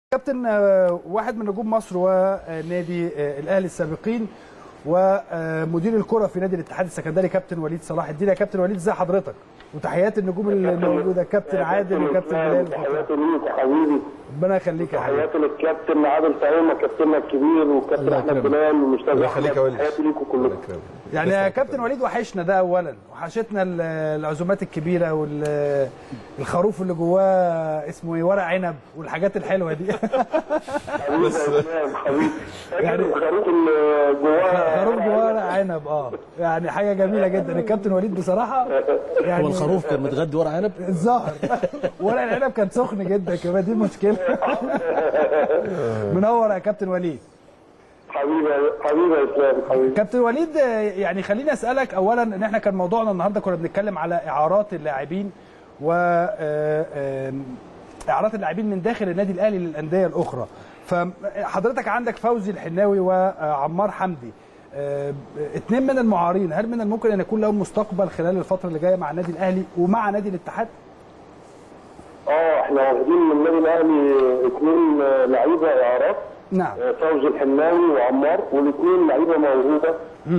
كابتن آه، واحد من نجوم مصر ونادي آه، الاهلي السابقين ومدير الكره في نادي الاتحاد السكندري كابتن وليد صلاح الدين يا كابتن وليد ازي حضرتك وتحيات النجوم اللي موجوده كابتن عادل وكابتن بلال تحياتي ليك يا حبيبي ربنا يخليك يا حبيبي تحياتي للكابتن عادل فهيمه كابتننا الكبير والكابتن الله احمد يكرمك. بلال والمستاذ الله احمد يخليك يا وليد. تحياتي ليكم كلكم يعني يا كابتن وليد وحشنا ده اولا وحشتنا ال- العزومات الكبيره والخروف اللي جواه اسمه ايه ورق عنب والحاجات الحلوه دي حبيبي يا إمام، حبيبي فاكر يعني- الخروف اللي جواه خروف جواه ورق عنب اه يعني حاجه جميله جدا الكابتن وليد بصراحه يعني هو الخروف كان متغدي ورق عنب الظاهر ورق العنب كان سخن جدا كمان دي المشكله منور يا كابتن وليد حبيبي حبيبي يا اسلام حبيبي كابتن وليد آه، يعني خليني اسالك اولا ان احنا كان موضوعنا النهارده كنا بنتكلم على اعارات اللاعبين و آه، آه، اعارات اللاعبين من داخل النادي الاهلي للانديه الاخرى فحضرتك عندك فوزي الحناوي وعمار حمدي آه، اثنين من المعارين هل من الممكن ان يكون لهم مستقبل خلال الفتره اللي جايه مع النادي الاهلي ومع نادي الاتحاد اه احنا واخدين من النادي الاهلي اثنين آه، لعيبه اعارات نعم آه، فوزي الحناوي وعمار والاثنين لعيبه موهوبه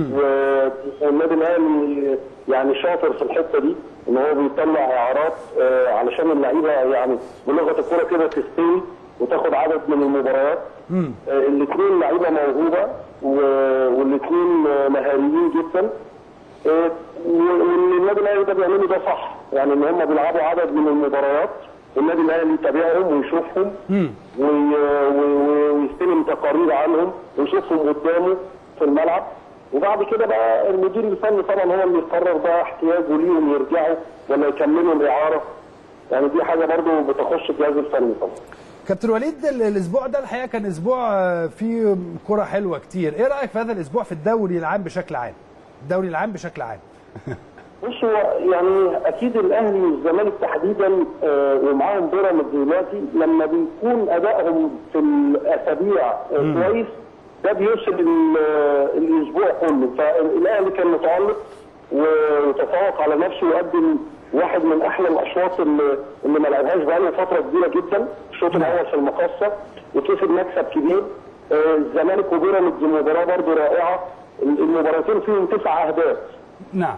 والنادي الاهلي يعني شاطر في الحته دي ان هو بيطلع اعارات آه، علشان اللعيبه يعني بلغه الكوره كده تستوي وتاخد عدد من المباريات الاثنين لعيبه موهوبه والاثنين مهاريين جدا آه، واللي النادي الاهلي ده بيعمله ده صح يعني ان هم بيلعبوا عدد من المباريات والنادي الاهلي يتابعهم ويشوفهم وي- وي- ويستلم تقارير عنهم ويشوفهم قدامه في الملعب وبعد كده بقى المدير الفني طبعا هو اللي يقرر بقى احتياجه ليهم يرجعوا ولا يكملوا الاعاره يعني دي حاجه برضو بتخش الجهاز الفني طبعا كابتن وليد ال- الاسبوع ده الحقيقه كان اسبوع آه، فيه كره حلوه كتير ايه رايك في هذا الاسبوع في الدوري العام بشكل عام الدوري العام بشكل عام بص هو يعني اكيد الاهلي والزمالك تحديدا آه، ومعاهم بيراميدز دلوقتي لما بيكون ادائهم في الاسابيع آه، كويس ده بيوصل ال- آه، الاسبوع كله فالاهلي كان متالق وتفوق على نفسه وقدم واحد من احلى الاشواط اللي, اللي ما لعبهاش بقاله فتره كبيره جدا الشوط الاول في المقصه وكسب مكسب كبير آه، الزمالك وبيراميدز مباراه برضه رائعه المباراتين فيهم تسع اهداف نعم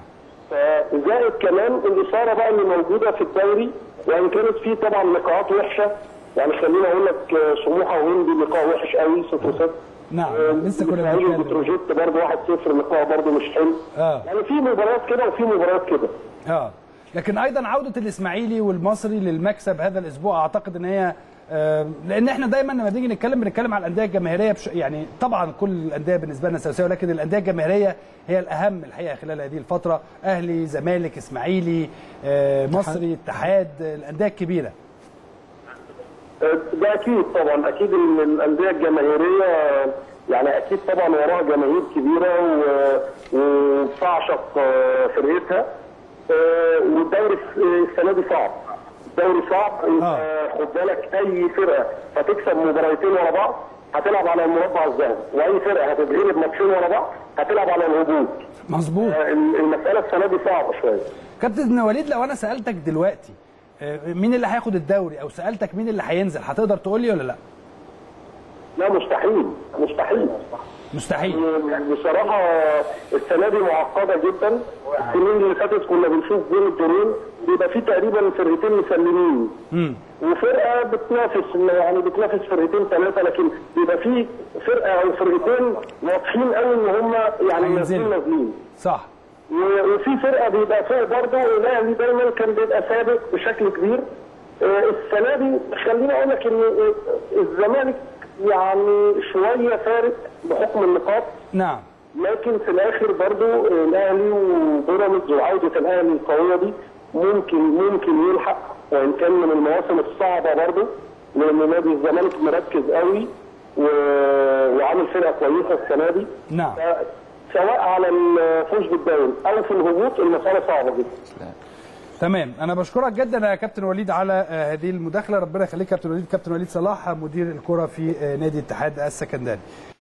زائد كمان الاثاره بقى اللي موجوده في الدوري يعني كانت في طبعا لقاءات وحشه يعني خليني اقول لك آه، سموحه وهندي لقاء وحش قوي 0 0 نعم لسه كنا اسماعيلي بنتكلم وبتروجيت برضه 1 0 لقاء برضه مش حلو اه يعني في مباريات كده وفي مباريات كده اه لكن ايضا عوده الاسماعيلي والمصري للمكسب هذا الاسبوع اعتقد ان هي آه، لان احنا دايما لما بنيجي نتكلم بنتكلم على الانديه الجماهيريه بش... يعني طبعا كل الانديه بالنسبه لنا سواسيه ولكن الانديه الجماهيريه هي الاهم الحقيقه خلال هذه الفتره اهلي زمالك اسماعيلي آه، مصري اتحاد آه، الانديه الكبيره آه، ده اكيد طبعا اكيد ال- الانديه الجماهيريه آه، يعني اكيد طبعا وراها جماهير كبيره و- وبتعشق آه، فرقتها آه، والدوري السنه دي صعب الدوري صعب انت آه. خد بالك اي فرقه هتكسب مباراتين ورا بعض هتلعب على المربع الذهبي واي فرقه هتتغلب ماتشين ورا بعض هتلعب على الهبوط مظبوط آه، المساله السنه دي صعبه شويه كابتن وليد لو انا سالتك دلوقتي آه، مين اللي هياخد الدوري او سالتك مين اللي هينزل هتقدر تقول لي ولا لا لا مستحيل مستحيل مستحيل بصراحة السنة دي معقدة جدا السنين اللي فاتت كنا بنشوف بين الدورين بيبقى في تقريبا فرقتين مسلمين امم وفرقة بتنافس يعني بتنافس فرقتين ثلاثة لكن بيبقى في فرقة أو فرقتين واضحين قوي إن هم يعني هينزلوا. نازلين نازلين صح و- وفي فرقه بيبقى فوق برضه الاهلي دايما كان بيبقى سابق بشكل كبير آه، السنه دي خليني اقول لك ان آه، الزمالك يعني شويه فارق بحكم النقاط نعم لكن في الاخر برضه آه، الاهلي وبيراميدز وعوده الاهلي القويه دي ممكن ممكن يلحق وان كان من المواسم الصعبه برضه لان نادي الزمالك مركز قوي و- وعامل فرقه كويسه السنه دي نعم سواء على الفوز بالدوري او في الهبوط المساله صعبه جدا تمام انا بشكرك جدا يا كابتن وليد على آه، هذه المداخله ربنا يخليك كابتن وليد كابتن وليد صلاح مدير الكره في آه، نادي الاتحاد السكندري